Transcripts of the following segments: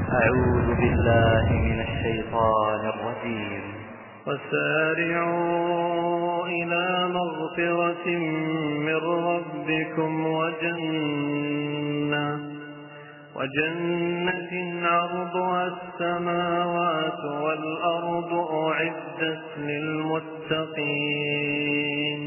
أعوذ بالله من الشيطان الرجيم وسارعوا إلى مغفرة من ربكم وجنة وجنة عرضها السماوات والأرض أعدت للمتقين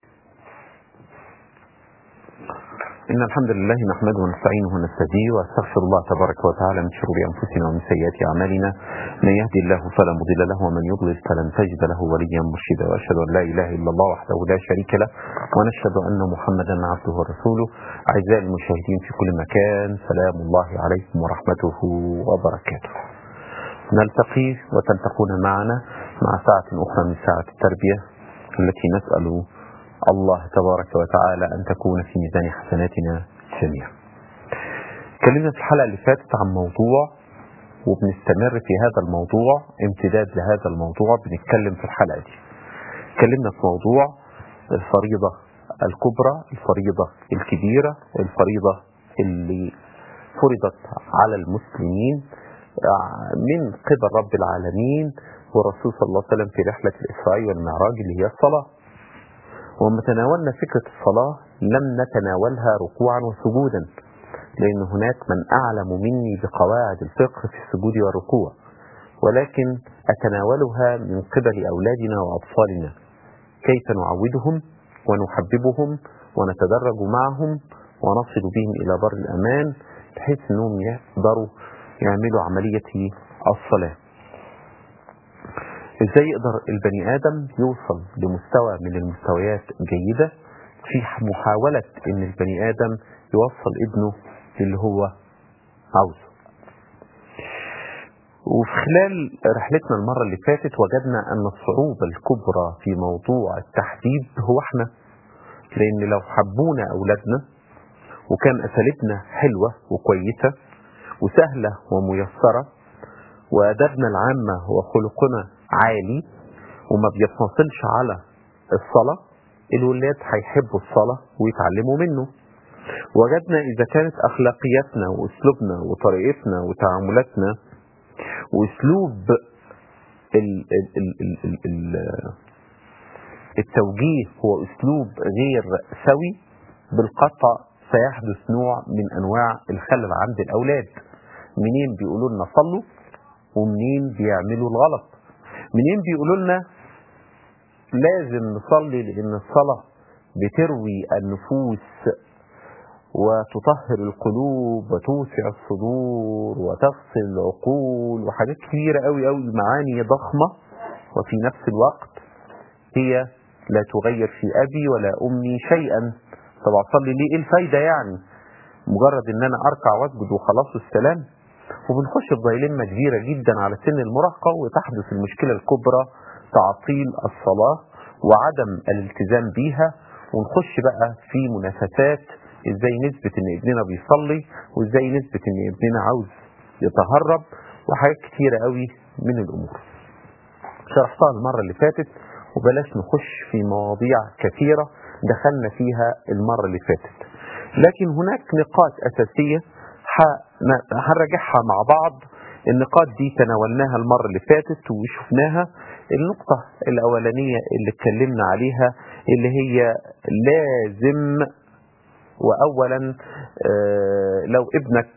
إن الحمد لله نحمده ونستعينه ونستهديه وأستغفر الله تبارك وتعالى من شرور أنفسنا ومن سيئات أعمالنا من يهدي الله فلا مضل له ومن يضلل فلن تجد له وليا مرشدا وأشهد أن لا إله إلا الله وحده لا شريك له ونشهد أن محمدا عبده ورسوله أعزائي المشاهدين في كل مكان سلام الله عليكم ورحمته وبركاته نلتقي وتلتقون معنا مع ساعة أخرى من ساعة التربية التي نسأل الله تبارك وتعالى أن تكون في ميزان حسناتنا جميعا تكلمنا في الحلقة اللي فاتت عن موضوع وبنستمر في هذا الموضوع امتداد لهذا الموضوع بنتكلم في الحلقة دي تكلمنا في موضوع الفريضة الكبرى الفريضة الكبيرة الفريضة اللي فرضت على المسلمين من قبل رب العالمين والرسول صلى الله عليه وسلم في رحلة الإسراء والمعراج اللي هي الصلاة وما تناولنا فكرة الصلاة لم نتناولها ركوعا وسجودا لأن هناك من أعلم مني بقواعد الفقه في السجود والركوع ولكن أتناولها من قبل أولادنا وأطفالنا كيف نعودهم ونحببهم ونتدرج معهم ونصل بهم إلى بر الأمان بحيث أنهم يقدروا يعملوا عملية الصلاة ازاي يقدر البني ادم يوصل لمستوى من المستويات جيدة في محاولة ان البني ادم يوصل ابنه للي هو عاوزه وفي خلال رحلتنا المرة اللي فاتت وجدنا ان الصعوبة الكبرى في موضوع التحديد هو احنا لان لو حبونا اولادنا وكان اساليبنا حلوة وكويسة وسهلة وميسرة وادابنا العامة وخلقنا عالي وما بيتنصلش على الصلاة الولاد هيحبوا الصلاة ويتعلموا منه وجدنا إذا كانت أخلاقياتنا وأسلوبنا وطريقتنا وتعاملاتنا وأسلوب ال ال ال ال ال ال التوجيه هو أسلوب غير سوي بالقطع سيحدث نوع من أنواع الخلل عند الأولاد منين بيقولوا لنا صلوا ومنين بيعملوا الغلط منين بيقولوا لنا لازم نصلي لان الصلاه بتروي النفوس وتطهر القلوب وتوسع الصدور وتغسل العقول وحاجات كثيره قوي قوي معاني ضخمه وفي نفس الوقت هي لا تغير في ابي ولا امي شيئا طب اصلي ليه ايه الفايده يعني مجرد ان انا اركع واسجد وخلاص والسلام وبنخش في ضيلمة كبيرة جدا على سن المراهقة وتحدث المشكلة الكبرى تعطيل الصلاة وعدم الالتزام بيها ونخش بقى في منافسات ازاي نثبت ان ابننا بيصلي وازاي نثبت ان ابننا عاوز يتهرب وحاجات كتيرة قوي من الامور شرحتها المرة اللي فاتت وبلاش نخش في مواضيع كثيرة دخلنا فيها المرة اللي فاتت لكن هناك نقاط أساسية هنراجعها مع بعض النقاط دي تناولناها المرة اللي فاتت وشفناها النقطة الأولانية اللي اتكلمنا عليها اللي هي لازم وأولا لو ابنك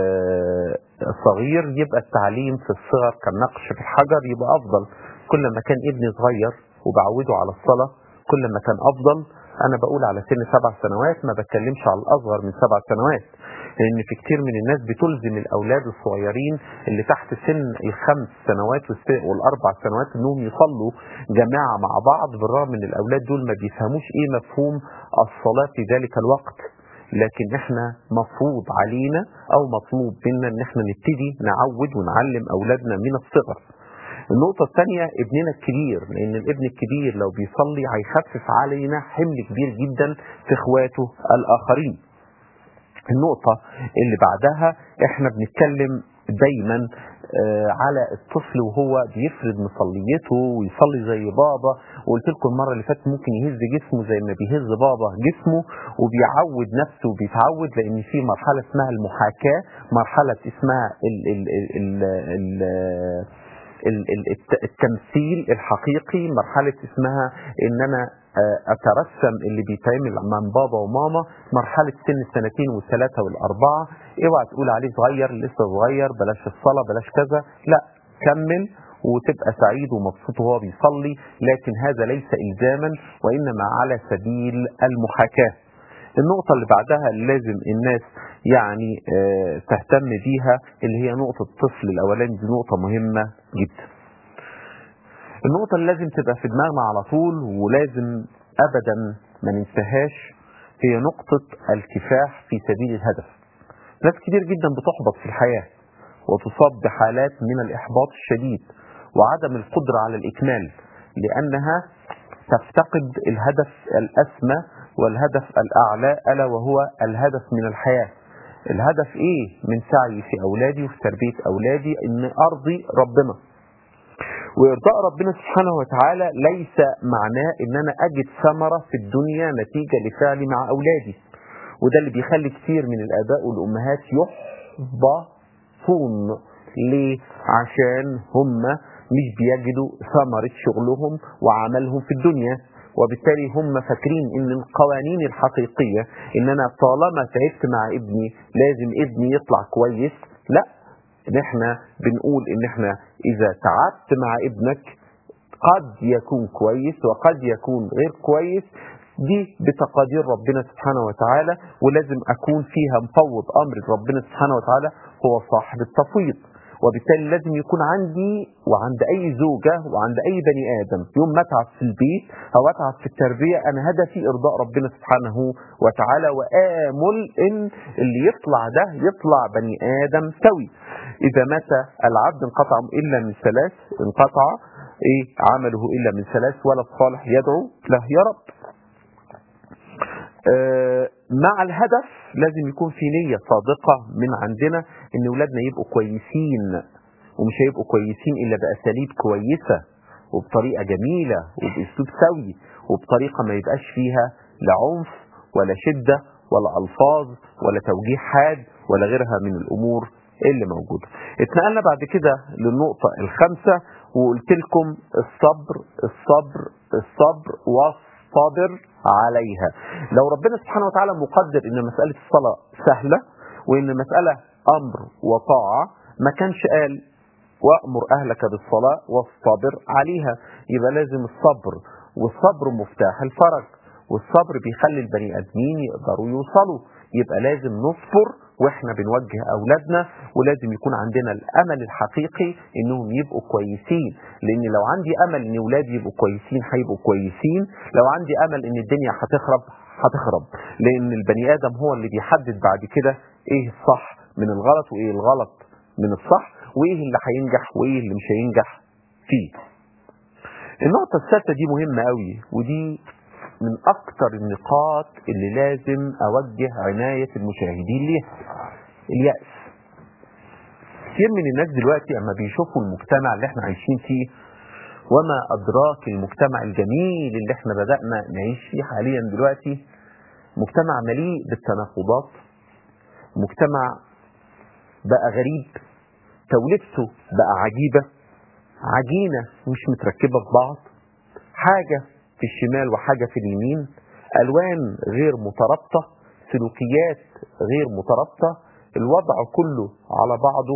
صغير يبقى التعليم في الصغر كالنقش في الحجر يبقى أفضل كل ما كان ابني صغير وبعوده على الصلاة كل ما كان أفضل أنا بقول على سن سبع سنوات ما بتكلمش على الأصغر من سبع سنوات لان في كتير من الناس بتلزم الاولاد الصغيرين اللي تحت سن الخمس سنوات والاربع سنوات انهم يصلوا جماعه مع بعض بالرغم ان الاولاد دول ما بيفهموش ايه مفهوم الصلاه في ذلك الوقت لكن احنا مفروض علينا او مطلوب منا ان احنا نبتدي نعود ونعلم اولادنا من الصغر النقطة الثانية ابننا الكبير لأن الابن الكبير لو بيصلي هيخفف علينا حمل كبير جدا في اخواته الآخرين النقطة اللي بعدها احنا بنتكلم دايما آه، على الطفل وهو بيفرد مصليته ويصلي زي بابا وقلت لكم المره اللي فاتت ممكن يهز جسمه زي ما بيهز بابا جسمه وبيعود نفسه وبيتعود لان في مرحله اسمها المحاكاه مرحله اسمها ال ال ال ال ال ال الت- التمثيل الحقيقي مرحله اسمها ان انا آه، اترسم اللي بيتعمل من بابا وماما مرحله سن السنتين والثلاثه والاربعه اوعى تقول عليه صغير لسه صغير بلاش الصلاه بلاش كذا لا كمل وتبقى سعيد ومبسوط وهو بيصلي لكن هذا ليس الزاما وانما على سبيل المحاكاه النقطة اللي بعدها اللي لازم الناس يعني آه، تهتم بيها اللي هي نقطة الطفل الأولاني دي نقطة مهمة جدا. النقطة اللي لازم تبقى في دماغنا على طول ولازم أبدا ما ننساهاش هي نقطة الكفاح في سبيل الهدف. ناس كتير جدا بتحبط في الحياة وتصاب بحالات من الإحباط الشديد وعدم القدرة على الإكمال لأنها تفتقد الهدف الأسمى والهدف الأعلى ألا وهو الهدف من الحياة الهدف إيه من سعي في أولادي وفي تربية أولادي إن أرضي ربنا وإرضاء ربنا سبحانه وتعالى ليس معناه إن أنا أجد ثمرة في الدنيا نتيجة لفعلي مع أولادي وده اللي بيخلي كتير من الآباء والأمهات يحبطون ليه؟ عشان هم مش بيجدوا ثمرة شغلهم وعملهم في الدنيا وبالتالي هم فاكرين ان القوانين الحقيقية ان انا طالما تعبت مع ابني لازم ابني يطلع كويس لا ان احنا بنقول ان احنا اذا تعبت مع ابنك قد يكون كويس وقد يكون غير كويس دي بتقادير ربنا سبحانه وتعالى ولازم اكون فيها مفوض امر ربنا سبحانه وتعالى هو صاحب التفويض وبالتالي لازم يكون عندي وعند اي زوجة وعند اي بني ادم يوم ما اتعب في البيت او اتعب في التربية انا هدفي ارضاء ربنا سبحانه وتعالى وامل ان اللي يطلع ده يطلع بني ادم سوي اذا مات العبد انقطع الا من ثلاث انقطع ايه عمله الا من ثلاث ولا الصالح يدعو له يا رب آه، مع الهدف لازم يكون في نية صادقة من عندنا ان اولادنا يبقوا كويسين ومش هيبقوا كويسين الا باساليب كويسة وبطريقة جميلة وباسلوب سوي وبطريقة ما يبقاش فيها لا عنف ولا شدة ولا الفاظ ولا توجيه حاد ولا غيرها من الامور اللي موجودة اتنقلنا بعد كده للنقطة الخامسة وقلت لكم الصبر الصبر الصبر والصبر عليها لو ربنا سبحانه وتعالى مقدر ان مسألة الصلاة سهلة وان مسألة امر وطاعة ما كانش قال وامر اهلك بالصلاة واصطبر عليها يبقى لازم الصبر والصبر مفتاح الفرج والصبر بيخلي البني ادمين يقدروا يوصلوا يبقى لازم نصبر واحنا بنوجه اولادنا ولازم يكون عندنا الامل الحقيقي انهم يبقوا كويسين لان لو عندي امل ان اولادي يبقوا كويسين هيبقوا كويسين لو عندي امل ان الدنيا هتخرب هتخرب لان البني ادم هو اللي بيحدد بعد كده ايه الصح من الغلط وايه الغلط من الصح وايه اللي هينجح وايه اللي مش هينجح فيه النقطة الثالثة دي مهمة قوي ودي من أكتر النقاط اللي لازم أوجه عناية المشاهدين ليها اليأس كتير من الناس دلوقتي أما بيشوفوا المجتمع اللي احنا عايشين فيه وما أدراك المجتمع الجميل اللي احنا بدأنا نعيش فيه حاليا دلوقتي مجتمع مليء بالتناقضات مجتمع بقى غريب توليفته بقى عجيبة عجينة مش متركبة في بعض حاجة في الشمال وحاجة في اليمين ألوان غير مترابطة سلوكيات غير مترابطة الوضع كله على بعضه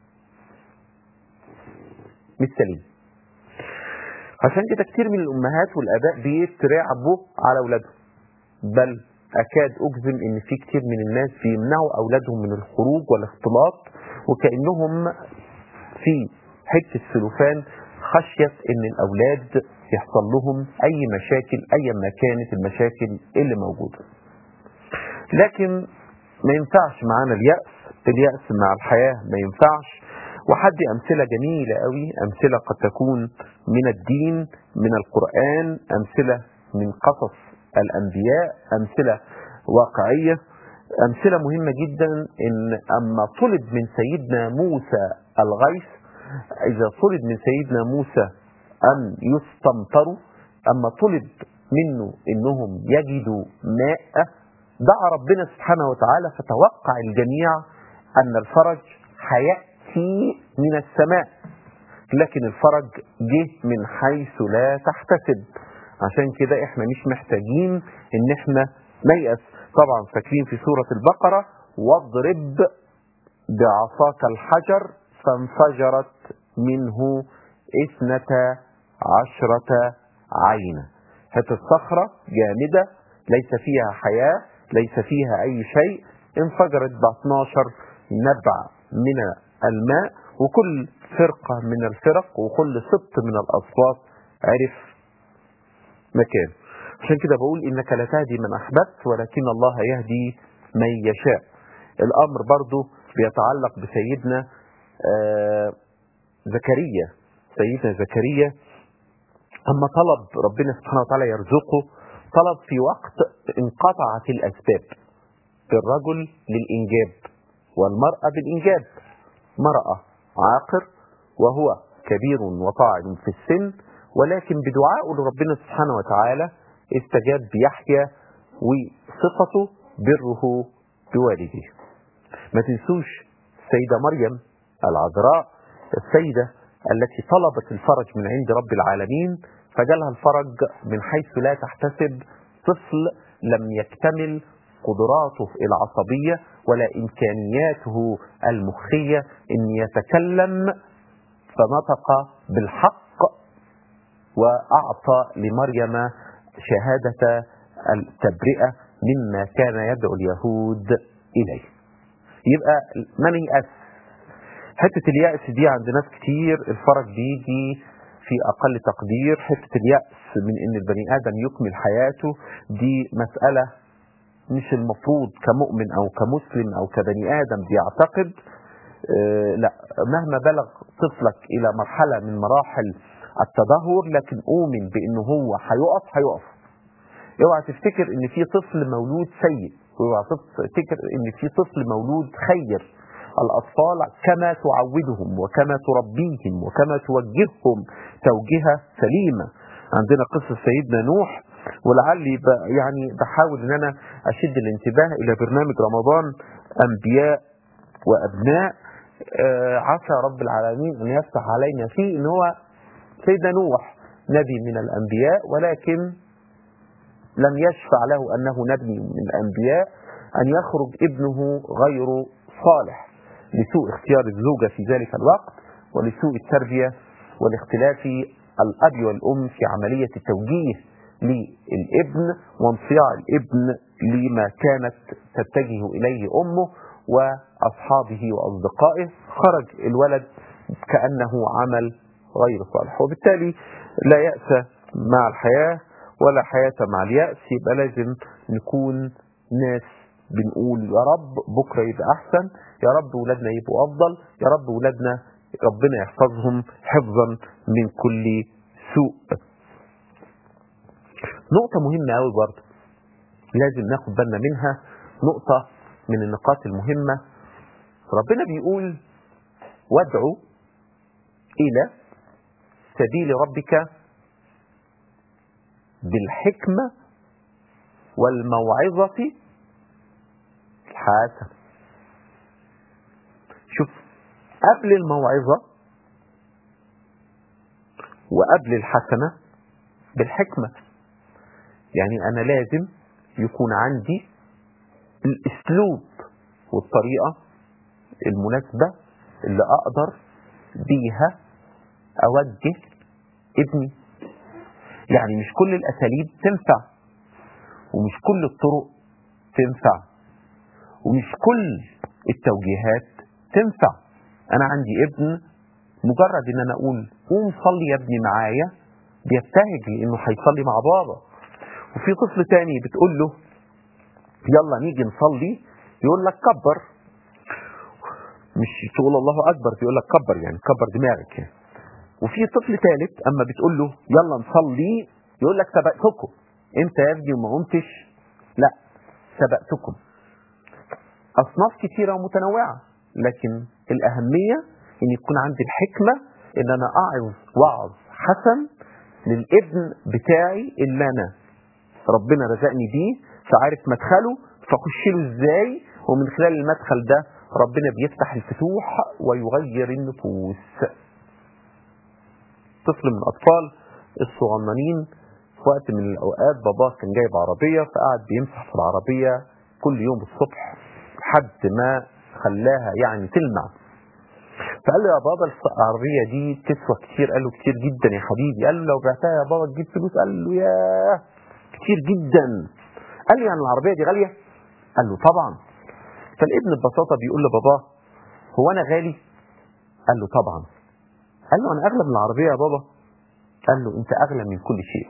مش سليم عشان كده كتير من الأمهات والآباء بيترعبوا على أولادهم بل أكاد أجزم إن في كتير من الناس بيمنعوا أولادهم من الخروج والاختلاط وكأنهم في حتة سلوفان خشية إن الأولاد يحصل لهم أي مشاكل أي ما كانت المشاكل اللي موجودة لكن ما ينفعش معانا اليأس اليأس مع الحياة ما ينفعش وحدي أمثلة جميلة قوي أمثلة قد تكون من الدين من القرآن أمثلة من قصص الأنبياء أمثلة واقعية أمثلة مهمة جدا إن أما طلب من سيدنا موسى الغيث إذا طلب من سيدنا موسى أن يستمطروا أما طلب منه إنهم يجدوا ماء دعا ربنا سبحانه وتعالى فتوقع الجميع أن الفرج هيأتي من السماء لكن الفرج جه من حيث لا تحتسب عشان كده احنا مش محتاجين ان احنا نيأس طبعا فاكرين في سورة البقرة واضرب بعصاك الحجر فانفجرت منه اثنتا عشرة عينا حتى الصخرة جامدة ليس فيها حياة ليس فيها أي شيء انفجرت ب 12 نبع من الماء وكل فرقة من الفرق وكل سبط من الأصوات عرف مكان عشان كده بقول إنك لا تهدي من أحببت ولكن الله يهدي من يشاء الأمر برضو بيتعلق بسيدنا آه زكريا سيدنا زكريا أما طلب ربنا سبحانه وتعالى يرزقه طلب في وقت انقطعت الأسباب الرجل للإنجاب والمرأة بالإنجاب مرأة عاقر وهو كبير وطاعن في السن ولكن بدعائه لربنا سبحانه وتعالى استجاب بيحيى وصفته بره بوالده ما تنسوش السيدة مريم العذراء السيدة التي طلبت الفرج من عند رب العالمين فجالها الفرج من حيث لا تحتسب طفل لم يكتمل قدراته العصبية ولا إمكانياته المخية أن يتكلم فنطق بالحق وأعطى لمريم شهادة التبرئة مما كان يدعو اليهود إليه يبقى من يأس حتة اليأس دي عند ناس كتير الفرج بيجي في أقل تقدير حتة اليأس من أن البني آدم يكمل حياته دي مسألة مش المفروض كمؤمن أو كمسلم أو كبني آدم بيعتقد آه لا مهما بلغ طفلك إلى مرحلة من مراحل التدهور لكن أؤمن بأنه هو هيقف هيقف اوعى تفتكر ان في طفل مولود سيء اوعى تفتكر ان في طفل مولود خير الأطفال كما تعودهم وكما تربيهم وكما توجههم توجيهة سليمة عندنا قصة سيدنا نوح ولعلي يعني بحاول ان انا اشد الانتباه الى برنامج رمضان انبياء وابناء آه عسى رب العالمين ان يفتح علينا فيه ان هو سيدنا نوح نبي من الانبياء ولكن لم يشفع له انه نبي من الانبياء ان يخرج ابنه غير صالح لسوء اختيار الزوجة في ذلك الوقت ولسوء التربية والاختلاف الأب والأم في عملية التوجيه للابن وانصياع الابن لما كانت تتجه إليه أمه وأصحابه وأصدقائه خرج الولد كأنه عمل غير صالح وبالتالي لا يأس مع الحياة ولا حياة مع اليأس يبقى لازم نكون ناس بنقول يا رب بكرة يبقى أحسن يا رب ولادنا يبقوا أفضل يا رب ولادنا ربنا يحفظهم حفظا من كل سوء نقطة مهمة قوي برضه لازم ناخد بالنا منها نقطة من النقاط المهمة ربنا بيقول وادعوا إلى سبيل ربك بالحكمة والموعظة الحسنة شوف قبل الموعظة وقبل الحسنة بالحكمة يعني أنا لازم يكون عندي الأسلوب والطريقة المناسبة اللي أقدر بيها أوجه ابني يعني مش كل الأساليب تنفع ومش كل الطرق تنفع ومش كل التوجيهات تنفع أنا عندي ابن مجرد إن أنا أقول قوم صلي يا ابني معايا بيبتهج لأنه هيصلي مع بابا وفي طفل تاني بتقول له يلا نيجي نصلي يقول لك كبر مش تقول الله اكبر بيقول لك كبر يعني كبر دماغك يعني وفي طفل ثالث اما بتقول له يلا نصلي يقول لك سبقتكم انت يا ابني وما قمتش لا سبقتكم اصناف كثيره ومتنوعه لكن الاهميه ان يكون عندي الحكمة ان انا اعظ وعظ حسن للابن بتاعي اللي انا ربنا رزقني بيه فعارف مدخله فاخش له ازاي ومن خلال المدخل ده ربنا بيفتح الفتوح ويغير النفوس طفل من الاطفال الصغننين في وقت من الاوقات باباه كان جايب عربيه فقعد بيمسح في العربيه كل يوم الصبح لحد ما خلاها يعني تلمع فقال له يا بابا العربيه دي تسوى كتير قال له كتير جدا يا حبيبي قال له لو بعتها يا بابا تجيب فلوس قال له ياه كتير جدا قال له يعني العربيه دي غاليه قال له طبعا فالابن ببساطه بيقول لباباه هو انا غالي قال له طبعا قال له انا اغلى من العربيه يا بابا قال له انت اغلى من كل شيء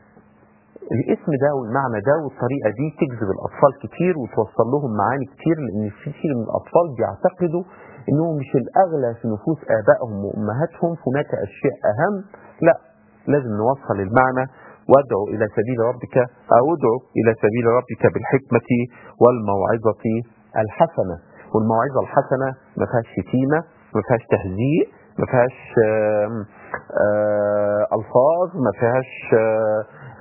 الاسم ده والمعنى ده والطريقه دي تجذب الاطفال كتير وتوصل لهم معاني كتير لان في كتير من الاطفال بيعتقدوا انهم مش الاغلى في نفوس ابائهم وامهاتهم هناك اشياء اهم لا لازم نوصل المعنى وادعو الى سبيل ربك او ادعو الى سبيل ربك بالحكمه والموعظه الحسنه والموعظه الحسنه ما فيهاش شتيمه ما فيهاش تهزيء ما فيهاش آم، آه، الفاظ ما فيهاش آه،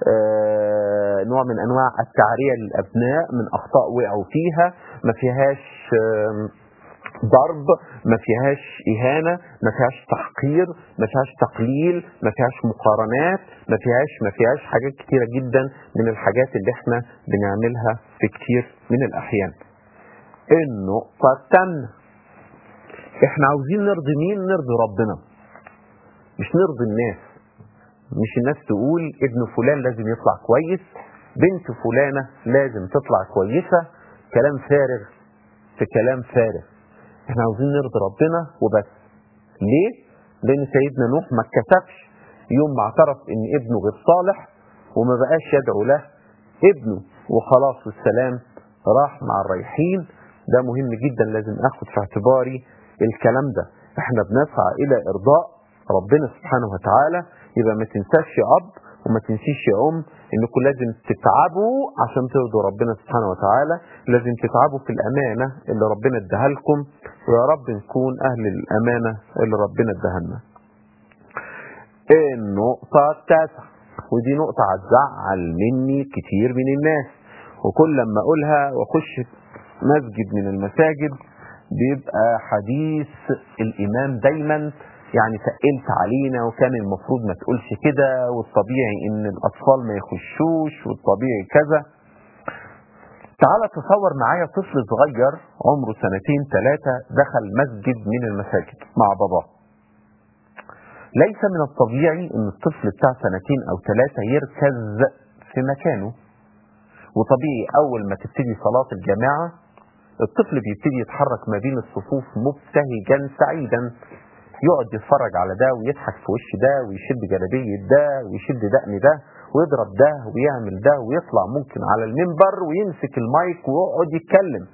آه، نوع من انواع التعريه للابناء من اخطاء وقعوا فيها ما فيهاش آم، ضرب ما فيهاش إهانة ما فيهاش تحقير ما فيهاش تقليل ما فيهاش مقارنات ما فيهاش ما فيهاش حاجات كتيرة جدا من الحاجات اللي احنا بنعملها في كتير من الأحيان النقطة الثانية احنا عاوزين نرضي مين نرضي ربنا مش نرضي الناس مش الناس تقول ابن فلان لازم يطلع كويس بنت فلانة لازم تطلع كويسة كلام فارغ في كلام فارغ احنا عاوزين نرضي ربنا وبس ليه لان سيدنا نوح ما اتكسفش يوم ما اعترف ان ابنه غير صالح وما بقاش يدعو له ابنه وخلاص والسلام راح مع الرايحين ده مهم جدا لازم اخد في اعتباري الكلام ده احنا بنسعى الى ارضاء ربنا سبحانه وتعالى يبقى ما تنساش يا اب وما تنسيش يا ام انكم لازم تتعبوا عشان ترضوا ربنا سبحانه وتعالى لازم تتعبوا في الامانه اللي ربنا اداها لكم ويا رب نكون اهل الامانه اللي ربنا اداها لنا النقطه التاسعه ودي نقطه هتزعل مني كتير من الناس وكل لما اقولها واخش مسجد من المساجد بيبقى حديث الامام دايما يعني تقلت علينا وكان المفروض ما تقولش كده والطبيعي ان الاطفال ما يخشوش والطبيعي كذا تعال تصور معايا طفل صغير عمره سنتين ثلاثة دخل مسجد من المساجد مع باباه ليس من الطبيعي ان الطفل بتاع سنتين او ثلاثة يركز في مكانه وطبيعي اول ما تبتدي صلاة الجماعة الطفل بيبتدي يتحرك ما بين الصفوف مبتهجا سعيدا يقعد يتفرج على ده ويضحك في وش ده ويشد جلابيه ده ويشد دقن ده ويضرب ده ويعمل ده ويطلع ممكن على المنبر ويمسك المايك ويقعد يتكلم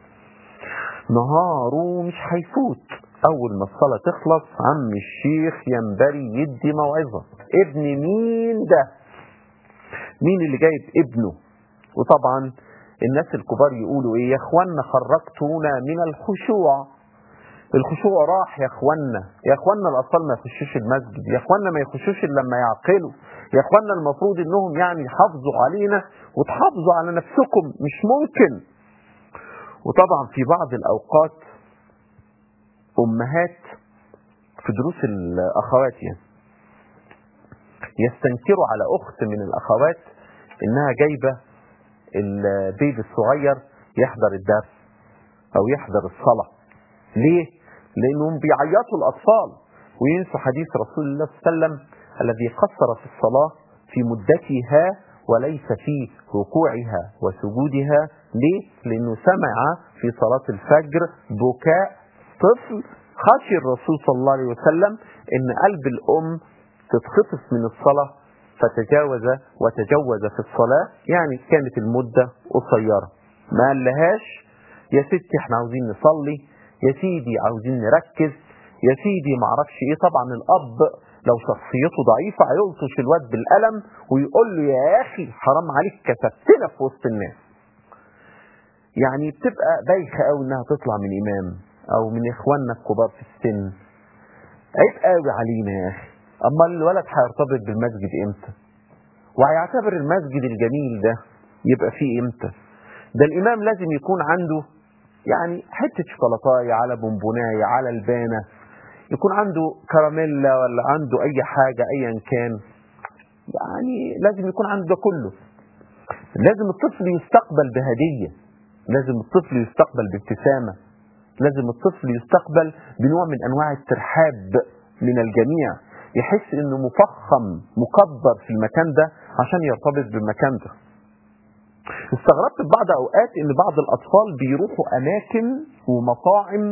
نهاره مش هيفوت اول ما الصلاه تخلص عم الشيخ ينبري يدي موعظه ابن مين ده مين اللي جايب ابنه وطبعا الناس الكبار يقولوا ايه يا اخوانا خرجتونا من الخشوع الخشوع راح يا اخوانا يا اخوانا الاطفال ما يخشوش المسجد يا اخوانا ما يخشوش الا لما يعقلوا يا اخوانا المفروض انهم يعني يحافظوا علينا وتحافظوا على نفسكم مش ممكن وطبعا في بعض الاوقات امهات في دروس الاخوات يعني يستنكروا على اخت من الاخوات انها جايبه البيبي الصغير يحضر الدرس او يحضر الصلاه ليه لانهم بيعيطوا الاطفال وينسوا حديث رسول الله صلى الله عليه وسلم الذي قصر في الصلاه في مدتها وليس في ركوعها وسجودها ليه لانه سمع في صلاه الفجر بكاء طفل خشي الرسول صلى الله عليه وسلم ان قلب الام تتخطف من الصلاه فتجاوز وتجوز في الصلاه يعني كانت المده قصيره ما قالهاش يا ستي احنا عاوزين نصلي يا سيدي عاوزين نركز يا سيدي معرفش ايه طبعا الاب لو شخصيته ضعيفة هيلطش الواد بالقلم ويقول له يا اخي حرام عليك كتبتنا في وسط الناس يعني بتبقى بايخة قوي انها تطلع من امام او من اخواننا الكبار في السن عيب قوي علينا يا اخي اما الولد هيرتبط بالمسجد امتى وهيعتبر المسجد الجميل ده يبقى فيه امتى ده الامام لازم يكون عنده يعني حته شوكولاتايه على بونبونايه على البانه يكون عنده كراميلا ولا عنده اي حاجه ايا كان يعني لازم يكون عنده ده كله لازم الطفل يستقبل بهديه لازم الطفل يستقبل بابتسامه لازم الطفل يستقبل بنوع من انواع الترحاب من الجميع يحس انه مفخم مكبر في المكان ده عشان يرتبط بالمكان ده استغربت في بعض اوقات ان بعض الاطفال بيروحوا اماكن ومطاعم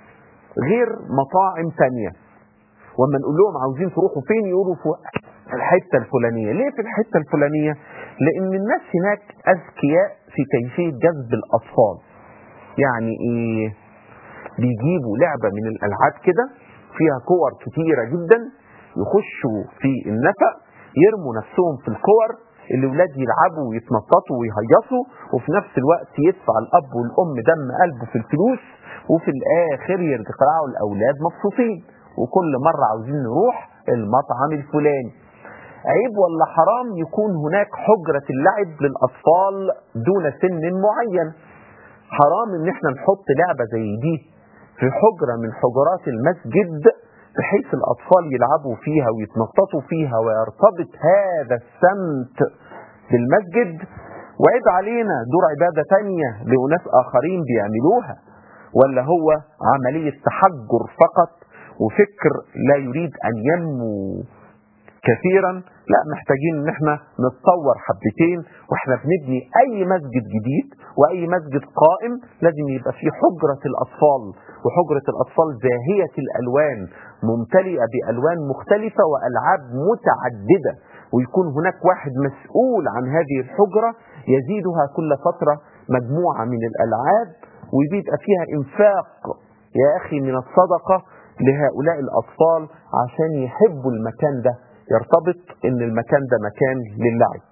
غير مطاعم تانية وما نقول لهم عاوزين تروحوا فين يقولوا في الحته الفلانيه ليه في الحته الفلانيه لان الناس هناك اذكياء في كيفيه جذب الاطفال يعني ايه بيجيبوا لعبه من الالعاب كده فيها كور كتيره جدا يخشوا في النفق يرموا نفسهم في الكور الاولاد يلعبوا ويتنططوا ويهيصوا وفي نفس الوقت يدفع الاب والام دم قلبه في الفلوس وفي الاخر يرجعوا الاولاد مبسوطين وكل مره عاوزين نروح المطعم الفلاني عيب ولا حرام يكون هناك حجرة اللعب للأطفال دون سن معين حرام ان احنا نحط لعبة زي دي في حجرة من حجرات المسجد بحيث الأطفال يلعبوا فيها ويتنططوا فيها ويرتبط هذا السمت بالمسجد وعيب علينا دور عبادة تانية لأناس آخرين بيعملوها ولا هو عملية تحجر فقط وفكر لا يريد أن ينمو كثيرا لا محتاجين ان احنا نتطور حبتين واحنا بنبني اي مسجد جديد واي مسجد قائم لازم يبقى فيه حجرة الاطفال وحجرة الاطفال زاهية الالوان ممتلئة بالوان مختلفة والعاب متعددة ويكون هناك واحد مسؤول عن هذه الحجرة يزيدها كل فترة مجموعة من الالعاب ويبقى فيها انفاق يا اخي من الصدقة لهؤلاء الاطفال عشان يحبوا المكان ده يرتبط ان المكان ده مكان للعب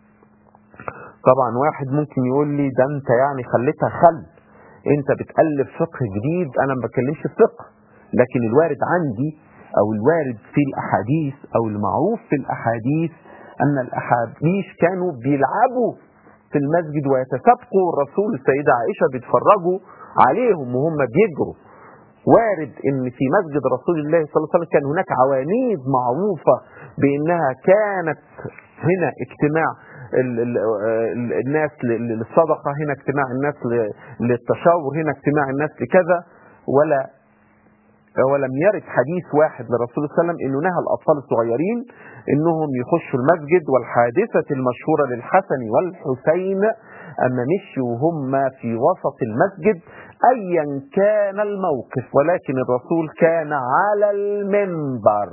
طبعا واحد ممكن يقول لي ده انت يعني خليتها خل انت بتألف فقه جديد انا ما بتكلمش في فقه لكن الوارد عندي او الوارد في الاحاديث او المعروف في الاحاديث ان الاحاديث كانوا بيلعبوا في المسجد ويتسابقوا الرسول السيدة عائشة بيتفرجوا عليهم وهم بيجروا وارد ان في مسجد رسول الله صلى الله عليه وسلم كان هناك عواميد معروفة بانها كانت هنا اجتماع ال ال ال الناس للصدقة هنا اجتماع الناس للتشاور هنا اجتماع الناس لكذا ولا ولم يرد حديث واحد للرسول صلى الله عليه وسلم انه نهى الاطفال الصغيرين انهم يخشوا المسجد والحادثة المشهورة للحسن والحسين اما مشوا هم في وسط المسجد ايا كان الموقف ولكن الرسول كان على المنبر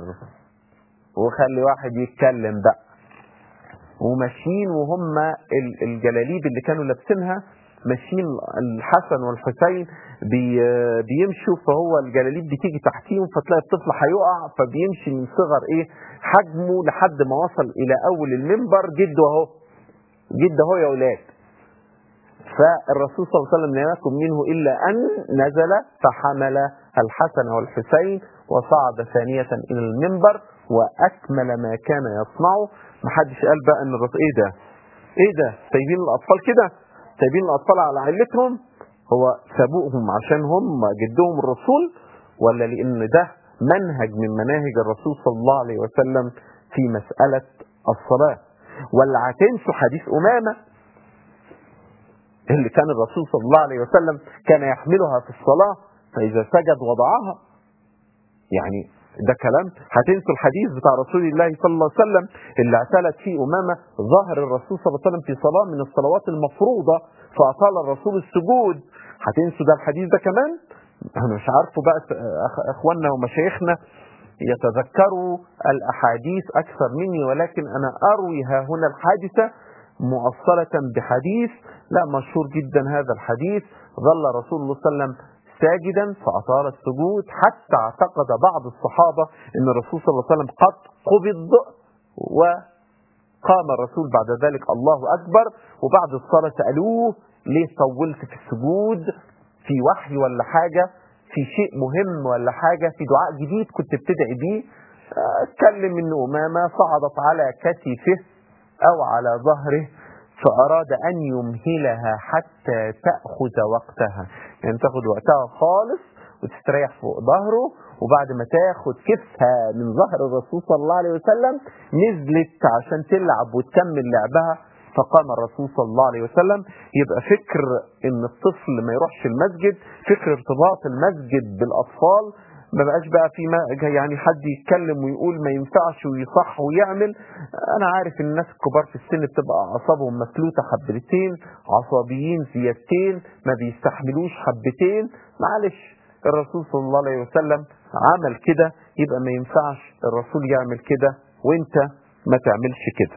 وخلي واحد يتكلم بقى وماشيين وهم الجلاليب اللي كانوا لابسينها ماشيين الحسن والحسين بي بيمشوا فهو الجلاليب بتيجي تحتيهم فتلاقي الطفل هيقع فبيمشي من صغر ايه حجمه لحد ما وصل الى اول المنبر جده اهو جده اهو يا اولاد فالرسول صلى الله عليه وسلم لم يكن منه الا ان نزل فحمل الحسن والحسين وصعد ثانية الى المنبر واكمل ما كان يصنعه محدش قال بقى ان الرسول ايه ده ايه ده سايبين الاطفال كده سايبين الاطفال على علتهم هو سابوهم عشان هم جدهم الرسول ولا لان ده منهج من مناهج الرسول صلى الله عليه وسلم في مسألة الصلاة ولا هتنسوا حديث أمامة اللي كان الرسول صلى الله عليه وسلم كان يحملها في الصلاة فإذا سجد وضعها يعني ده كلام هتنسوا الحديث بتاع رسول الله صلى الله عليه وسلم اللي اعتلت فيه أمامة ظهر الرسول صلى الله عليه وسلم في صلاة من الصلوات المفروضة فأطال الرسول السجود هتنسوا ده الحديث ده كمان انا مش عارفه بقى اخواننا ومشايخنا يتذكروا الاحاديث اكثر مني ولكن انا اروي ها هنا الحادثه مؤصلة بحديث لا مشهور جدا هذا الحديث ظل رسول الله صلى الله عليه وسلم ساجدا فأطال السجود حتى اعتقد بعض الصحابة ان الرسول صلى الله عليه وسلم قد قبض وقام الرسول بعد ذلك الله أكبر وبعد الصلاة سألوه ليه طولت في السجود في وحي ولا حاجة في شيء مهم ولا حاجة في دعاء جديد كنت بتدعي بيه اتكلم ان امامة صعدت على كتفه او على ظهره فاراد ان يمهلها حتى تأخذ وقتها يعني تاخد وقتها خالص وتستريح فوق ظهره وبعد ما تاخد كتفها من ظهر الرسول صلى الله عليه وسلم نزلت عشان تلعب وتكمل لعبها فقام الرسول صلى الله عليه وسلم يبقى فكر ان الطفل ما يروحش المسجد فكر ارتباط المسجد بالاطفال ما بقاش بقى في ما يعني حد يتكلم ويقول ما ينفعش ويصح ويعمل انا عارف ان الناس الكبار في السن بتبقى اعصابهم مفلوته حبتين عصبيين زيادتين ما بيستحملوش حبتين معلش الرسول صلى الله عليه وسلم عمل كده يبقى ما ينفعش الرسول يعمل كده وانت ما تعملش كده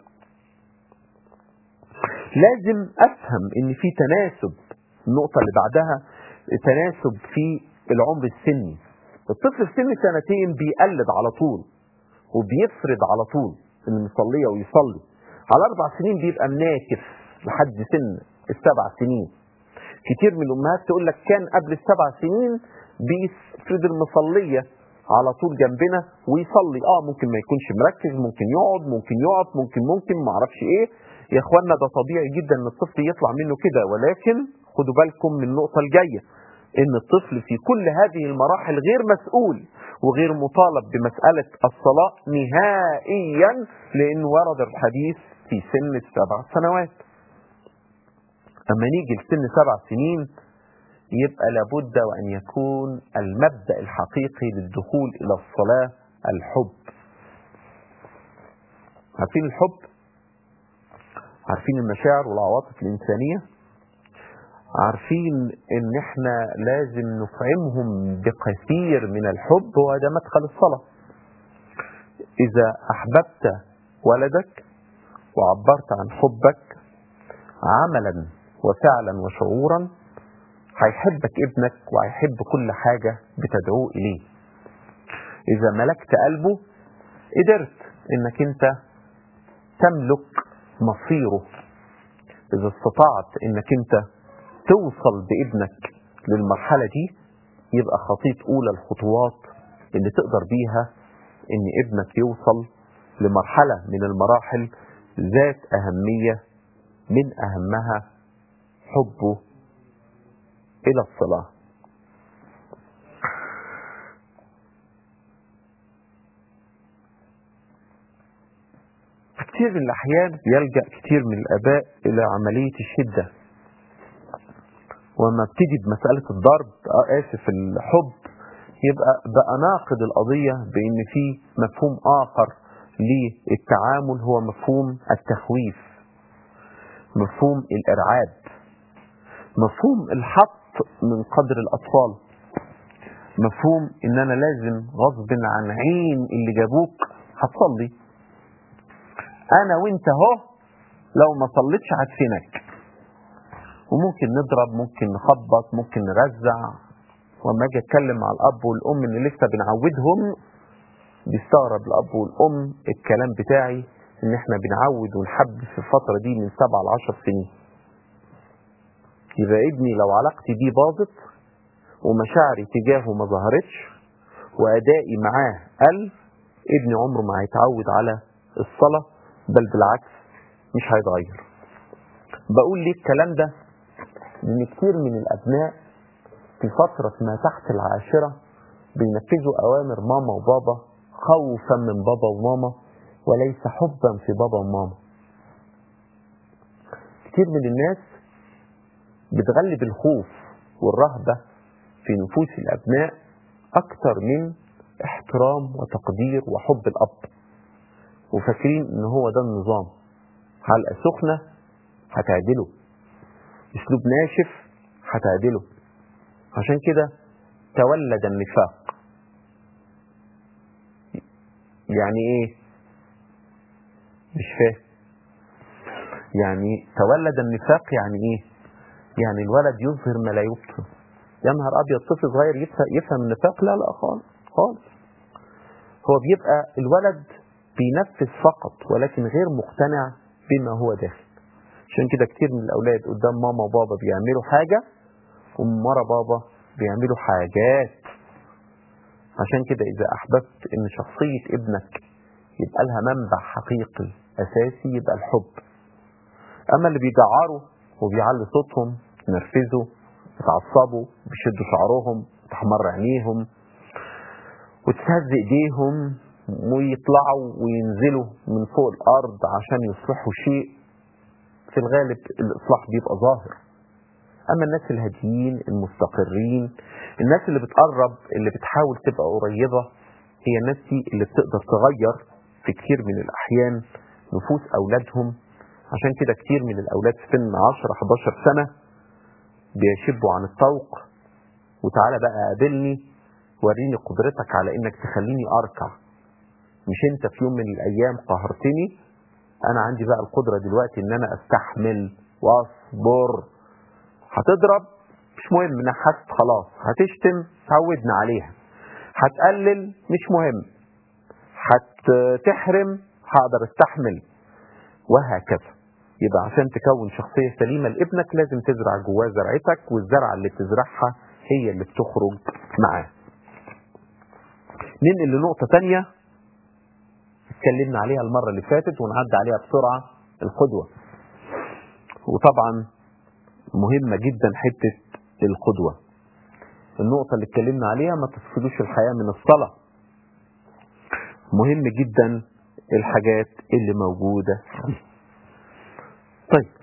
لازم افهم ان في تناسب النقطة اللي بعدها تناسب في العمر السني الطفل في سن سنتين بيقلد على طول وبيفرض على طول انه يصلي ويصلي على اربع سنين بيبقى مناكف لحد سن السبع سنين كتير من الامهات تقول لك كان قبل السبع سنين بيفرض المصليه على طول جنبنا ويصلي اه ممكن ما يكونش مركز ممكن يقعد ممكن يقف ممكن ممكن ما اعرفش ايه يا اخوانا ده طبيعي جدا ان الطفل يطلع منه كده ولكن خدوا بالكم من النقطه الجايه ان الطفل في كل هذه المراحل غير مسؤول وغير مطالب بمسألة الصلاة نهائيا لأن ورد الحديث في سن السبع سنوات أما نيجي لسن سبع سنين يبقى لابد وأن يكون المبدأ الحقيقي للدخول إلى الصلاة الحب عارفين الحب عارفين المشاعر والعواطف الإنسانية عارفين ان احنا لازم نفعمهم بكثير من الحب وهذا ده مدخل الصلاة اذا احببت ولدك وعبرت عن حبك عملا وفعلا وشعورا هيحبك ابنك وهيحب كل حاجة بتدعوه اليه اذا ملكت قلبه قدرت انك انت تملك مصيره اذا استطعت انك انت توصل بابنك للمرحلة دي يبقى خطيط أولى الخطوات اللي تقدر بيها إن ابنك يوصل لمرحلة من المراحل ذات أهمية من أهمها حبه إلى الصلاة كتير من الأحيان يلجأ كتير من الآباء إلى عملية الشدة وما ابتدي بمسألة الضرب آسف الحب يبقى بقى ناقد القضية بأن في مفهوم آخر للتعامل هو مفهوم التخويف مفهوم الإرعاب مفهوم الحط من قدر الأطفال مفهوم ان انا لازم غصب عن عين اللي جابوك هتصلي انا وانت اهو لو ما صليتش هدفنك وممكن نضرب ممكن نخبط ممكن نرزع وما اجي اتكلم مع الاب والام اللي لسه بنعودهم بيستغرب الاب والام الكلام بتاعي ان احنا بنعود ونحب في الفتره دي من سبعة ل 10 سنين يبقى ابني لو علاقتي بيه باظت ومشاعري تجاهه ما ظهرتش وادائي معاه قل ابني عمره ما هيتعود على الصلاه بل بالعكس مش هيتغير بقول ليه الكلام ده لان كتير من الابناء في فترة ما تحت العاشرة بينفذوا اوامر ماما وبابا خوفا من بابا وماما وليس حبا في بابا وماما كتير من الناس بتغلب الخوف والرهبة في نفوس الابناء اكتر من احترام وتقدير وحب الاب وفاكرين ان هو ده النظام حلقة سخنة هتعدله اسلوب ناشف هتعدله عشان كده تولد النفاق يعني ايه مش فاهم يعني تولد النفاق يعني ايه يعني الولد يظهر ما لا يبطن يا نهار ابيض طفل صغير يفهم النفاق لا لا خالص خالص هو بيبقى الولد بينفذ فقط ولكن غير مقتنع بما هو داخل عشان كده كتير من الاولاد قدام ماما وبابا بيعملوا حاجه ومن ورا بابا بيعملوا حاجات عشان كده إذا أحببت إن شخصية ابنك يبقى لها منبع حقيقي أساسي يبقى الحب أما اللي بيجعروا وبيعلوا صوتهم ينرفزوا يتعصبوا بيشدوا شعرهم تحمر عينيهم وتهز ايديهم ويطلعوا وينزلوا من فوق الارض عشان يصلحوا شيء في الغالب الاصلاح بيبقى ظاهر اما الناس الهاديين المستقرين الناس اللي بتقرب اللي بتحاول تبقى قريبه هي الناس دي اللي بتقدر تغير في كتير من الاحيان نفوس اولادهم عشان كده كتير من الاولاد في سن 10 11 سنه بيشبوا عن الطوق وتعالى بقى قابلني وريني قدرتك على انك تخليني اركع مش انت في يوم من الايام قهرتني انا عندي بقى القدره دلوقتي ان انا استحمل واصبر هتضرب مش مهم نحست خلاص هتشتم تعودنا عليها هتقلل مش مهم هتحرم هقدر استحمل وهكذا يبقى عشان تكون شخصية سليمة لابنك لازم تزرع جواه زرعتك والزرعة اللي بتزرعها هي اللي بتخرج معاه ننقل لنقطة تانية اتكلمنا عليها المرة اللي فاتت ونعدي عليها بسرعة القدوة وطبعا مهمة جدا حتة القدوة النقطة اللي اتكلمنا عليها ما تفقدوش الحياة من الصلاة مهم جدا الحاجات اللي موجودة طيب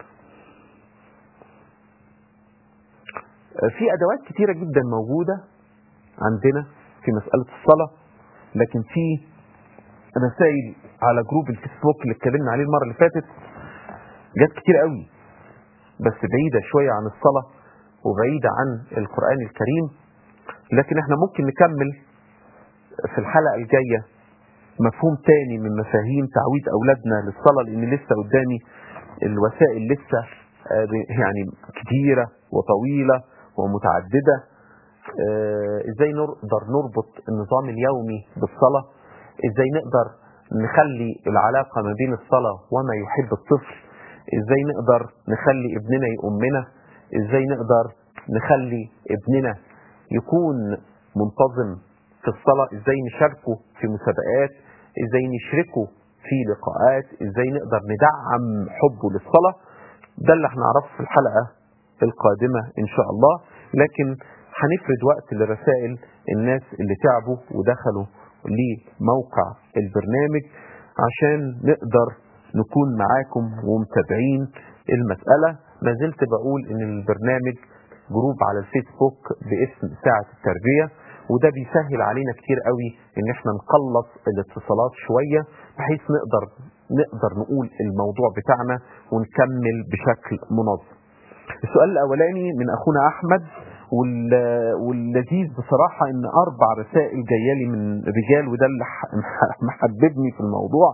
في أدوات كتيرة جدا موجودة عندنا في مسألة الصلاة لكن في رسائل على جروب الفيسبوك اللي اتكلمنا عليه المرة اللي فاتت جت كتير قوي بس بعيدة شوية عن الصلاة وبعيدة عن القرآن الكريم لكن احنا ممكن نكمل في الحلقة الجاية مفهوم تاني من مفاهيم تعويد أولادنا للصلاة لأن لسه قدامي الوسائل لسه يعني كتيرة وطويلة ومتعددة ازاي نقدر نربط النظام اليومي بالصلاة ازاي نقدر نخلي العلاقة ما بين الصلاة وما يحب الطفل ازاي نقدر نخلي ابننا يؤمنا ازاي نقدر نخلي ابننا يكون منتظم في الصلاة ازاي نشاركه في مسابقات ازاي نشركه في لقاءات ازاي نقدر ندعم حبه للصلاة ده اللي هنعرفه في الحلقة القادمة ان شاء الله لكن هنفرد وقت لرسائل الناس اللي تعبوا ودخلوا لموقع البرنامج عشان نقدر نكون معاكم ومتابعين المسألة ما زلت بقول ان البرنامج جروب على الفيسبوك باسم ساعة التربية وده بيسهل علينا كتير قوي ان احنا نقلص الاتصالات شوية بحيث نقدر نقدر نقول الموضوع بتاعنا ونكمل بشكل منظم السؤال الاولاني من اخونا احمد واللذيذ بصراحة ان اربع رسائل جايه لي من رجال وده اللي محببني في الموضوع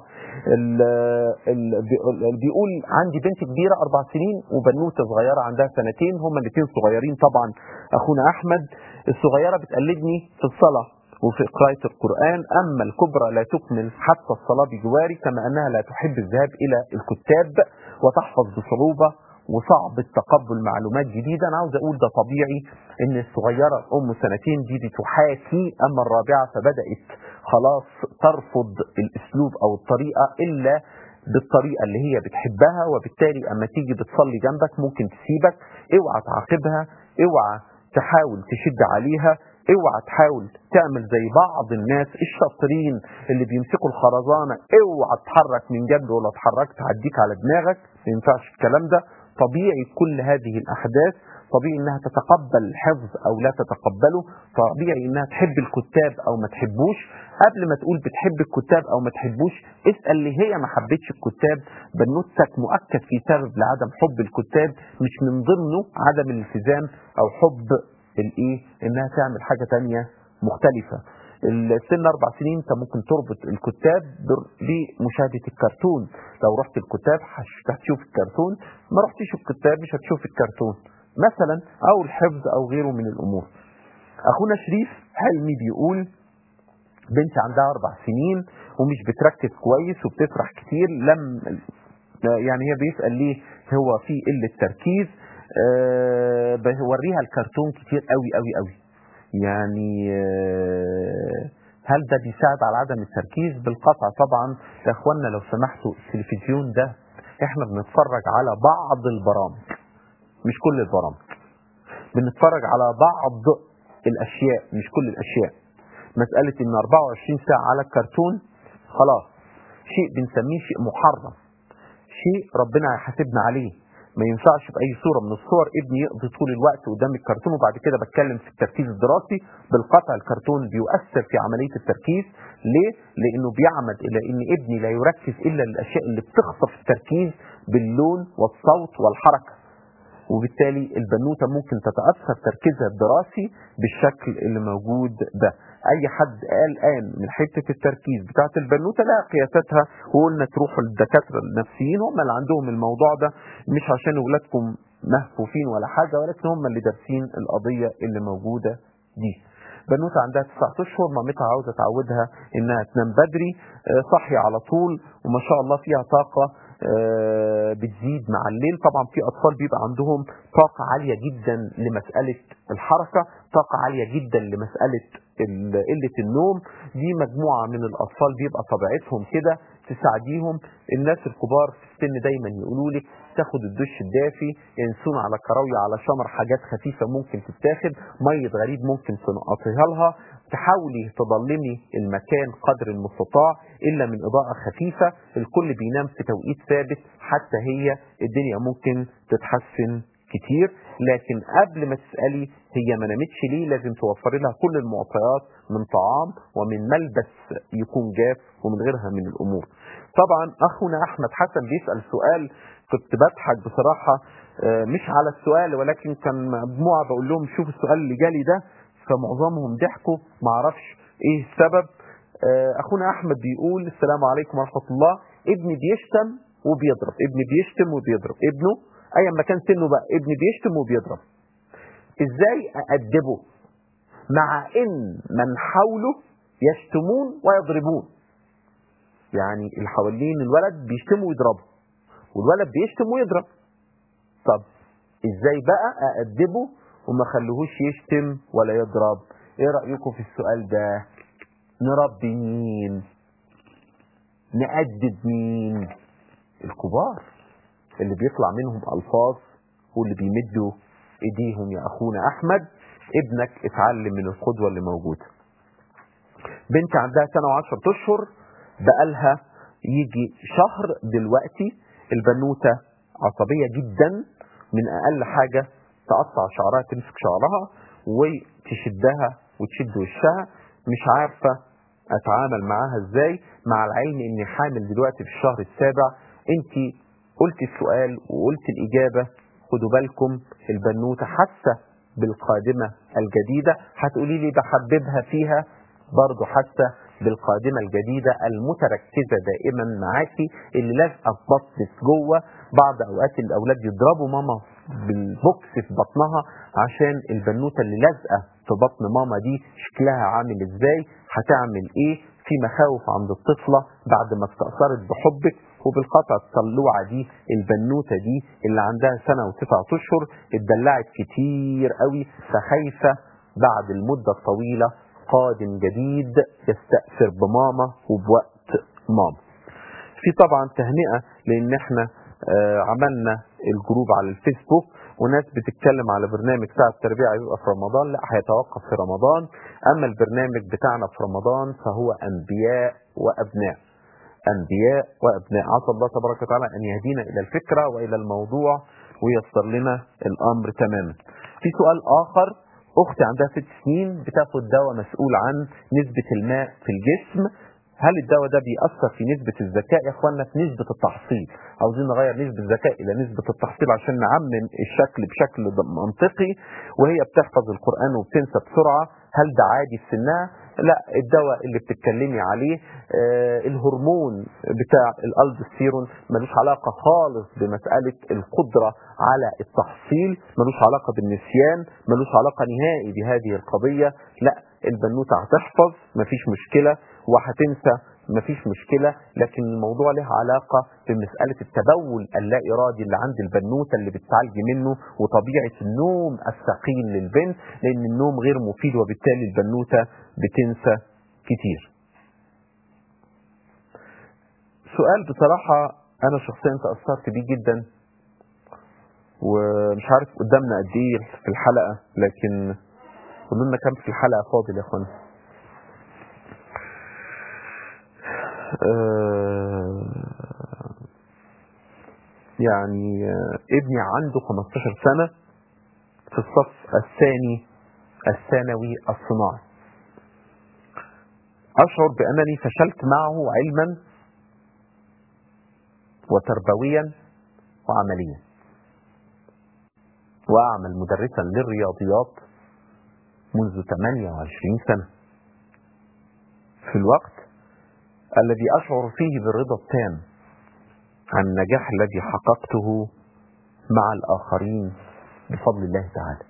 اللي بيقول عندي بنت كبيرة اربع سنين وبنوتة صغيرة عندها سنتين هما الاثنين صغيرين طبعا اخونا احمد الصغيرة بتقلدني في الصلاة وفي قراءة القرآن أما الكبرى لا تكمل حتى الصلاة بجواري كما أنها لا تحب الذهاب إلى الكتاب وتحفظ بصعوبة وصعب التقبل معلومات جديدة أنا عاوز أقول ده طبيعي إن الصغيرة أم سنتين دي بتحاكي أما الرابعة فبدأت خلاص ترفض الأسلوب أو الطريقة إلا بالطريقة اللي هي بتحبها وبالتالي أما تيجي بتصلي جنبك ممكن تسيبك اوعى تعاقبها اوعى تحاول تشد عليها اوعى تحاول تعمل زي بعض الناس الشاطرين اللي بيمسكوا الخرزانة اوعى تتحرك من جنب ولا اتحركت هديك على دماغك ما ينفعش الكلام ده طبيعي كل هذه الأحداث طبيعي انها تتقبل الحفظ او لا تتقبله طبيعي انها تحب الكتاب او ما تحبوش قبل ما تقول بتحب الكتاب او ما تحبوش اسأل اللي هي ما حبتش الكتاب بنوتك مؤكد في سبب لعدم حب الكتاب مش من ضمنه عدم الالتزام او حب الايه انها تعمل حاجة تانية مختلفة السن اربع سنين انت ممكن تربط الكتاب بمشاهدة الكرتون لو رحت الكتاب هتشوف الكرتون ما رحتش الكتاب مش هتشوف الكرتون مثلا او الحفظ او غيره من الامور اخونا شريف حلمي بيقول بنتي عندها اربع سنين ومش بتركز كويس وبتسرح كتير لم يعني هي بيسأل ليه هو في قلة تركيز أه بوريها الكرتون كتير قوي قوي قوي يعني أه هل ده بيساعد على عدم التركيز بالقطع طبعا يا اخوانا لو سمحتوا التلفزيون ده احنا بنتفرج على بعض البرامج مش كل البرامج بنتفرج على بعض الاشياء مش كل الاشياء مسألة ان 24 ساعة على الكرتون خلاص شيء بنسميه شيء محرم شيء ربنا هيحاسبنا عليه ما ينفعش بأي صورة من الصور ابني يقضي طول الوقت قدام الكرتون وبعد كده بتكلم في التركيز الدراسي بالقطع الكرتون بيؤثر في عملية التركيز ليه؟ لأنه بيعمد إلى أن ابني لا يركز إلا للأشياء اللي بتخطف التركيز باللون والصوت والحركة وبالتالي البنوتة ممكن تتأثر تركيزها الدراسي بالشكل اللي موجود ده اي حد قال قام من حتة التركيز بتاعت البنوتة لا قياستها وقلنا تروحوا للدكاترة النفسيين هم اللي عندهم الموضوع ده مش عشان اولادكم مهفوفين ولا حاجة ولكن هم اللي دارسين القضية اللي موجودة دي بنوتة عندها تسعة اشهر مامتها عاوزة تعودها انها تنام بدري صحي على طول وما شاء الله فيها طاقة بتزيد مع الليل طبعا في اطفال بيبقى عندهم طاقة عالية جدا لمسألة الحركة طاقة عالية جدا لمسألة قلة النوم دي مجموعة من الاطفال بيبقى طبيعتهم كده تساعديهم الناس الكبار في السن دايما يقولوا لك تاخد الدش الدافي ينسون على كراوية على شمر حاجات خفيفة ممكن تتاخد مية غريب ممكن تنقطيها لها تحاولي تضلمي المكان قدر المستطاع إلا من إضاءة خفيفة الكل بينام في توقيت ثابت حتى هي الدنيا ممكن تتحسن كتير لكن قبل ما تسألي هي ما نامتش ليه لازم توفري لها كل المعطيات من طعام ومن ملبس يكون جاف ومن غيرها من الأمور طبعا أخونا أحمد حسن بيسأل سؤال كنت بضحك بصراحة مش على السؤال ولكن كان مجموعة بقول لهم شوف السؤال اللي جالي ده فمعظمهم ضحكوا معرفش ايه السبب اخونا احمد بيقول السلام عليكم ورحمة الله ابني بيشتم وبيضرب ابني بيشتم وبيضرب ابنه ايا ما كان سنه بقى ابني بيشتم وبيضرب ازاي اادبه مع ان من حوله يشتمون ويضربون يعني اللي حوالين الولد بيشتموا ويضربوا والولد بيشتم ويضرب طب ازاي بقى اادبه وما خلوهوش يشتم ولا يضرب ايه رأيكم في السؤال ده نربي مين نأدب مين الكبار اللي بيطلع منهم ألفاظ واللي بيمدوا ايديهم يا اخونا احمد ابنك اتعلم من القدوة اللي موجودة بنت عندها سنة وعشرة اشهر بقالها يجي شهر دلوقتي البنوتة عصبية جدا من اقل حاجة تقطع شعرها تمسك شعرها وتشدها وتشد وشها مش عارفة اتعامل معاها ازاي مع العلم اني حامل دلوقتي في الشهر السابع انت قلت السؤال وقلت الاجابة خدوا بالكم البنوتة حاسة بالقادمة الجديدة هتقولي لي بحببها فيها برضه حاسة بالقادمة الجديدة المتركزة دائما معاكي اللي لازقة في بطنك جوه بعض اوقات الاولاد يضربوا ماما بالبوكس في بطنها عشان البنوتة اللي لازقة في بطن ماما دي شكلها عامل ازاي هتعمل ايه في مخاوف عند الطفلة بعد ما استأثرت بحبك وبالقطع الطلوعة دي البنوتة دي اللي عندها سنة وتسعة اشهر اتدلعت كتير قوي فخايفة بعد المدة الطويلة قادم جديد يستأثر بماما وبوقت ماما في طبعا تهنئة لان احنا آه عملنا الجروب على الفيسبوك وناس بتتكلم على برنامج ساعة التربية هيبقى في رمضان لا هيتوقف في رمضان اما البرنامج بتاعنا في رمضان فهو انبياء وابناء انبياء وابناء عسى الله تبارك وتعالى ان يهدينا الى الفكرة والى الموضوع ويسر لنا الامر تماما في سؤال اخر اختي عندها ست سنين بتاخد دواء مسؤول عن نسبة الماء في الجسم هل الدواء ده بيأثر في نسبة الذكاء يا اخوانا في نسبة التحصيل عاوزين نغير نسبة الذكاء الى نسبة التحصيل عشان نعمم الشكل بشكل منطقي وهي بتحفظ القرآن وبتنسى بسرعة هل ده عادي في سنها لا الدواء اللي بتتكلمي عليه آه الهرمون بتاع الالدوستيرون ملوش علاقة خالص بمسألة القدرة على التحصيل ملوش علاقة بالنسيان ملوش علاقة نهائي بهذه القضية لا البنوتة هتحفظ مفيش مشكلة وهتنسى مفيش مشكلة لكن الموضوع له علاقة بمسألة التبول اللا إرادي اللي عند البنوتة اللي بتعالج منه وطبيعة النوم الثقيل للبنت لأن النوم غير مفيد وبالتالي البنوتة بتنسى كتير سؤال بصراحة أنا شخصيا تأثرت بيه جدا ومش عارف قدامنا قد ايه في الحلقة لكن قدامنا كام في الحلقة فاضل يا اخوانا آه، يعني آه، ابني عنده 15 سنة في الصف الثاني الثانوي الصناعي أشعر بأنني فشلت معه علما وتربويا وعمليا وأعمل مدرسا للرياضيات منذ 28 سنة في الوقت الذي أشعر فيه بالرضا التام عن النجاح الذي حققته مع الآخرين بفضل الله تعالى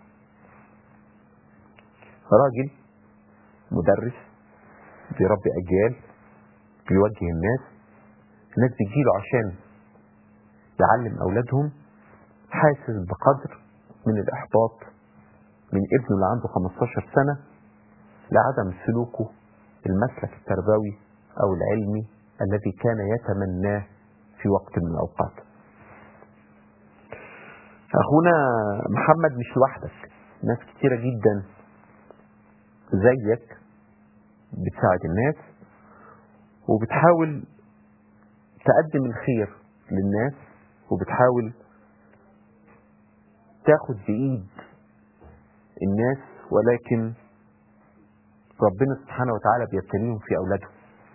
راجل مدرس بيربي أجيال بيوجه الناس الناس بتجيله عشان يعلم أولادهم حاسس بقدر من الإحباط من ابنه اللي عنده 15 سنة لعدم سلوكه المسلك التربوي أو العلمي الذي كان يتمناه في وقت من الأوقات أخونا محمد مش لوحدك ناس كتيرة جدا زيك بتساعد الناس وبتحاول تقدم الخير للناس وبتحاول تاخد بإيد الناس ولكن ربنا سبحانه وتعالى بيبتليهم في أولادهم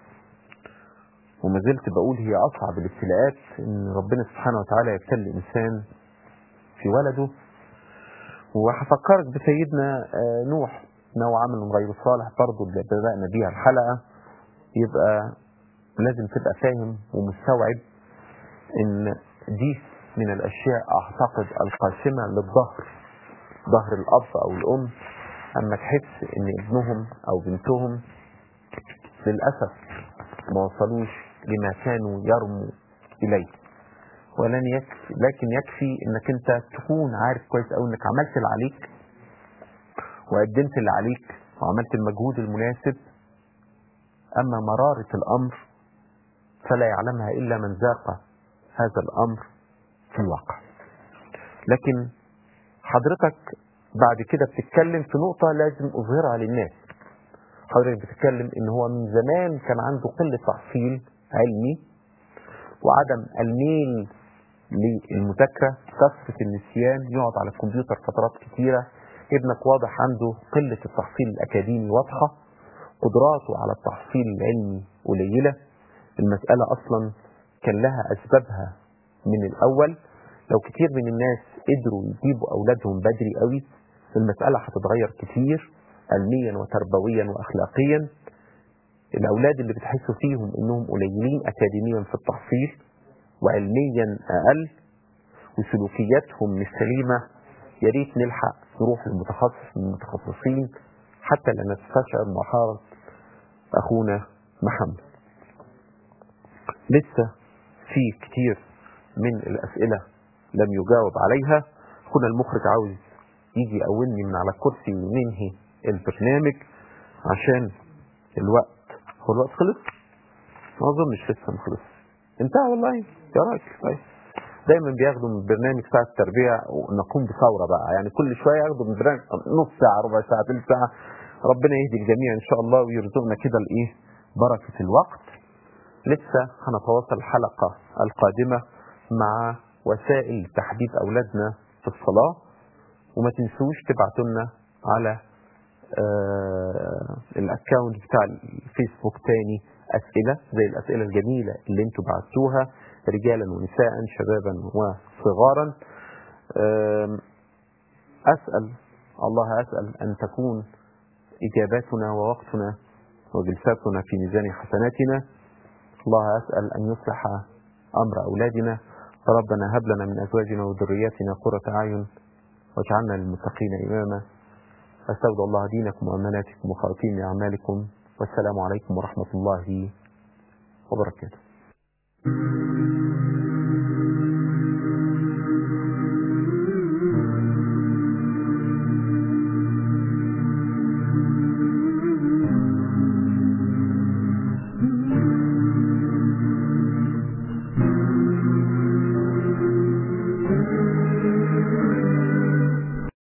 وما زلت بقول هي أصعب الابتلاءات إن ربنا سبحانه وتعالى يبتلي الإنسان في ولده وهفكرك بسيدنا آه، نوح انه عمل غير صالح برضه اللي بدأنا بيها الحلقة يبقى لازم تبقى فاهم ومستوعب ان دي من الاشياء اعتقد القاسمة للظهر ظهر الاب او الام اما تحس ان ابنهم او بنتهم للأسف ما وصلوش لما كانوا يرموا اليه ولن يكفي لكن يكفي انك انت تكون عارف كويس قوي انك عملت اللي عليك وقدمت اللي عليك وعملت المجهود المناسب اما مرارة الامر فلا يعلمها الا من ذاق هذا الامر في الواقع لكن حضرتك بعد كده بتتكلم في نقطة لازم اظهرها للناس حضرتك بتتكلم ان هو من زمان كان عنده قلة تحصيل علمي وعدم الميل للمذاكرة كثرة النسيان يقعد على الكمبيوتر فترات كتيرة ابنك واضح عنده قلة التحصيل الأكاديمي واضحة قدراته على التحصيل العلمي قليلة المسألة أصلا كان لها أسبابها من الأول لو كتير من الناس قدروا يجيبوا أولادهم بدري قوي المسألة هتتغير كتير علميا وتربويا وأخلاقيا الأولاد اللي بتحسوا فيهم إنهم قليلين أكاديميا في التحصيل وعلميا أقل وسلوكياتهم مش سليمة يا ريت نلحق نروح للمتخصص من المتخصصين حتى لا نستشعر محارة أخونا محمد لسه في كتير من الأسئلة لم يجاوب عليها أخونا المخرج عاوز يجي يقومني من على الكرسي وننهي البرنامج عشان الوقت هو الوقت خلص؟ ما أظنش لسه ما خلص انتهى والله يا راجل طيب دايما بياخدوا من برنامج ساعة التربية ونقوم بثورة بقى يعني كل شوية ياخدوا من برنامج نص ساعة ربع ساعة ثلث ساعة ربنا يهدي الجميع إن شاء الله ويرزقنا كده الإيه بركة الوقت لسه هنتواصل الحلقة القادمة مع وسائل تحديد أولادنا في الصلاة وما تنسوش تبعتوا لنا على آه الاكونت بتاع الفيسبوك تاني أسئلة زي الأسئلة الجميلة اللي انتوا بعتوها رجالا ونساء شبابا وصغارا آم، أسأل الله أسأل أن تكون إجاباتنا ووقتنا وجلساتنا في ميزان حسناتنا الله أسأل أن يصلح أمر أولادنا ربنا هب لنا من أزواجنا وذرياتنا قرة أعين واجعلنا للمتقين إماما أستودع الله دينكم وأماناتكم وخواتيم أعمالكم والسلام عليكم ورحمة الله وبركاته